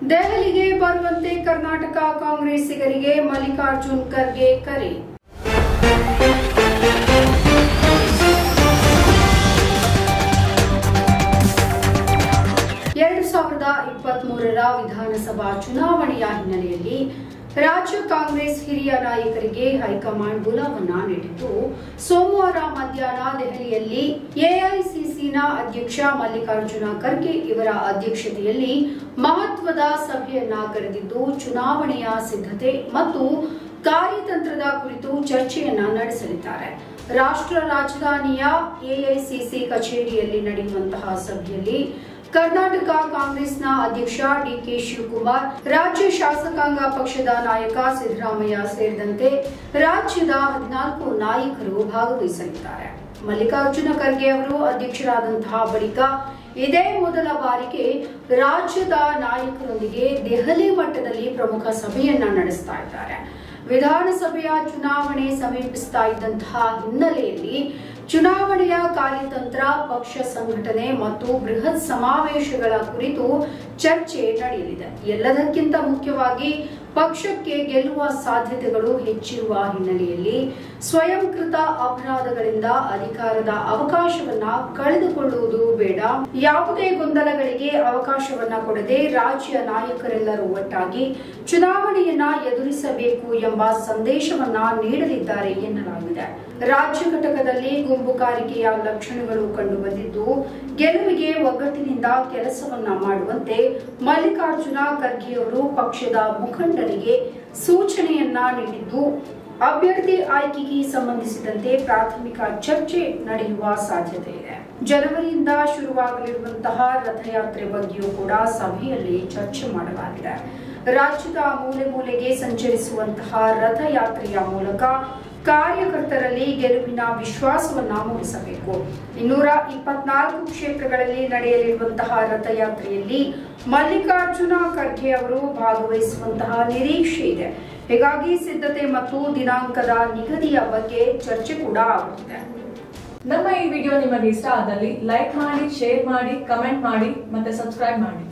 ದೆಹಲಿಗೆ ಬರುವಂತೆ ಕರ್ನಾಟಕ ಕಾಂಗ್ರೆಸ್ಸಿಗರಿಗೆ ಮಲ್ಲಿಕಾರ್ಜುನ್ ಖರ್ಗೆ ಕರೆ ಎರಡು ಸಾವಿರದ ಇಪ್ಪತ್ತ್ ಮೂರರ ವಿಧಾನಸಭಾ ಚುನಾವಣೆಯ ಹಿನ್ನೆಲೆಯಲ್ಲಿ ರಾಜ್ಯ ಕಾಂಗ್ರೆಸ್ ಹಿರಿಯ ನಾಯಕರಿಗೆ ಹೈಕಮಾಂಡ್ ಬುಲಾವನ್ನ ನೀಡಿದ್ದು ಸೋಮವಾರ ಮಧ್ಯಾಹ್ನ ದೆಹಲಿಯಲ್ಲಿ ಎಐಸಿಸಿನ ಅಧ್ಯಕ್ಷ ಮಲ್ಲಿಕಾರ್ಜುನ ಖರ್ಗೆ ಇವರ ಅಧ್ಯಕ್ಷತೆಯಲ್ಲಿ ಮಹತ್ವದ ಸಭೆಯನ್ನ ಕರೆದಿದ್ದು ಚುನಾವಣೆಯ ಸಿದ್ಧತೆ ಮತ್ತು ಕಾರ್ಯತಂತ್ರದ ಕುರಿತು ಚರ್ಚೆಯನ್ನ ನಡೆಸಲಿದ್ದಾರೆ ರಾಷ್ಟ್ರ ರಾಜಧಾನಿಯ ಎಐಸಿಸಿ ಕಚೇರಿಯಲ್ಲಿ ನಡೆಯುವಂತಹ ಸಭೆಯಲ್ಲಿ ಕರ್ನಾಟಕ ಕಾಂಗ್ರೆಸ್ನ ಅಧ್ಯಕ್ಷ ಡಿಕೆ ಶಿವಕುಮಾರ್ ರಾಜ್ಯ ಶಾಸಕಾಂಗ ಪಕ್ಷದ ನಾಯಕ ಸಿದ್ದರಾಮಯ್ಯ ಸೇರಿದಂತೆ ರಾಜ್ಯದ ಹದಿನಾಲ್ಕು ನಾಯಕರು ಭಾಗವಹಿಸಲಿದ್ದಾರೆ ಮಲ್ಲಿಕಾರ್ಜುನ ಖರ್ಗೆ ಅವರು ಅಧ್ಯಕ್ಷರಾದಂತಹ ಬಳಿಕ ಇದೇ ಮೊದಲ ಬಾರಿಗೆ ರಾಜ್ಯದ ನಾಯಕರೊಂದಿಗೆ ದೆಹಲಿ ಮಟ್ಟದಲ್ಲಿ ಪ್ರಮುಖ ಸಭೆಯನ್ನ ನಡೆಸ್ತಾ ಇದ್ದಾರೆ ವಿಧಾನಸಭೆಯ ಚುನಾವಣೆ ಸಮೀಪಿಸ್ತಾ ಇದ್ದಂತಹ ಹಿನ್ನೆಲೆಯಲ್ಲಿ ಚುನಾವಣೆಯ ಕಾರ್ಯತಂತ್ರ ಪಕ್ಷ ಸಂಘಟನೆ ಮತ್ತು ಬೃಹತ್ ಸಮಾವೇಶಗಳ ಕುರಿತು ಚರ್ಚೆ ನಡೆಯಲಿದೆ ಎಲ್ಲದಕ್ಕಿಂತ ಮುಖ್ಯವಾಗಿ ಪಕ್ಷಕ್ಕೆ ಗೆಲ್ಲುವ ಸಾಧ್ಯತೆಗಳು ಹೆಚ್ಚಿರುವ ಹಿನ್ನೆಲೆಯಲ್ಲಿ ಸ್ವಯಂಕೃತ ಅಪರಾಧಗಳಿಂದ ಅಧಿಕಾರದ ಅವಕಾಶವನ್ನ ಕಳೆದುಕೊಳ್ಳುವುದು ಬೇಡ ಯಾವುದೇ ಗೊಂದಲಗಳಿಗೆ ಅವಕಾಶವನ್ನ ಕೊಡದೆ ರಾಜ್ಯ ನಾಯಕರೆಲ್ಲರೂ ಒಟ್ಟಾಗಿ ಚುನಾವಣೆಯನ್ನ ಎದುರಿಸಬೇಕು ಎಂಬ ಸಂದೇಶವನ್ನ ನೀಡಲಿದ್ದಾರೆ ಎನ್ನಲಾಗಿದೆ ರಾಜ್ಯ ಘಟಕದಲ್ಲಿ ಗುಂಪುಗಾರಿಕೆಯ ಲಕ್ಷಣಗಳು ಕಂಡುಬಂದಿದ್ದು ಗೆಲುವಿಗೆ ಒಗ್ಗಟ್ಟಿನಿಂದ ಕೆಲಸವನ್ನ ಮಾಡುವಂತೆ ಮಲ್ಲಿಕಾರ್ಜುನ ಖರ್ಗೆ ಅವರು ಪಕ್ಷದ ಮುಖಂಡರಿಗೆ ಸೂಚನೆಯನ್ನ ನೀಡಿದ್ದು ಅಭ್ಯರ್ಥಿ ಆಯ್ಕೆಗೆ ಸಂಬಂಧಿಸಿದಂತೆ ಪ್ರಾಥಮಿಕ ಚರ್ಚೆ ನಡೆಯುವ ಸಾಧ್ಯತೆ ಇದೆ ಜನವರಿಯಿಂದ ಶುರುವಾಗಲಿರುವಂತಹ ರಥಯಾತ್ರೆ ಬಗ್ಗೆಯೂ ಕೂಡ ಸಭೆಯಲ್ಲಿ ಚರ್ಚೆ ಮಾಡಲಾಗಿದೆ ರಾಜ್ಯದ ಮೂಲೆ ಮೂಲೆಗೆ ಸಂಚರಿಸುವಂತಹ ರಥಯಾತ್ರೆಯ ಮೂಲಕ ಕಾರ್ಯಕರ್ತರಲ್ಲಿ ಗೆಲುವಿನ ವಿಶ್ವಾಸವನ್ನ ಮೂಡಿಸಬೇಕು ಇನ್ನೂರ ಇಪ್ಪತ್ನಾಲ್ಕು ಕ್ಷೇತ್ರಗಳಲ್ಲಿ ನಡೆಯಲಿರುವಂತಹ ರಥಯಾತ್ರೆಯಲ್ಲಿ ಮಲ್ಲಿಕಾರ್ಜುನ ಖರ್ಗೆ ಅವರು ಭಾಗವಹಿಸುವಂತಹ ನಿರೀಕ್ಷೆ ಇದೆ ಹೀಗಾಗಿ ಸಿದ್ಧತೆ ಮತ್ತು ದಿನಾಂಕದ ನಿಗದಿಯ ಬಗ್ಗೆ ಚರ್ಚೆ ಕೂಡ ಆಗುತ್ತಿದೆ ನಮ್ಮ ಈ ವಿಡಿಯೋ ನಿಮಗೆ ಇಷ್ಟ ಆದಲ್ಲಿ ಲೈಕ್ ಮಾಡಿ ಶೇರ್ ಮಾಡಿ ಕಮೆಂಟ್ ಮಾಡಿ ಮತ್ತೆ ಸಬ್ಸ್ಕ್ರೈಬ್ ಮಾಡಿ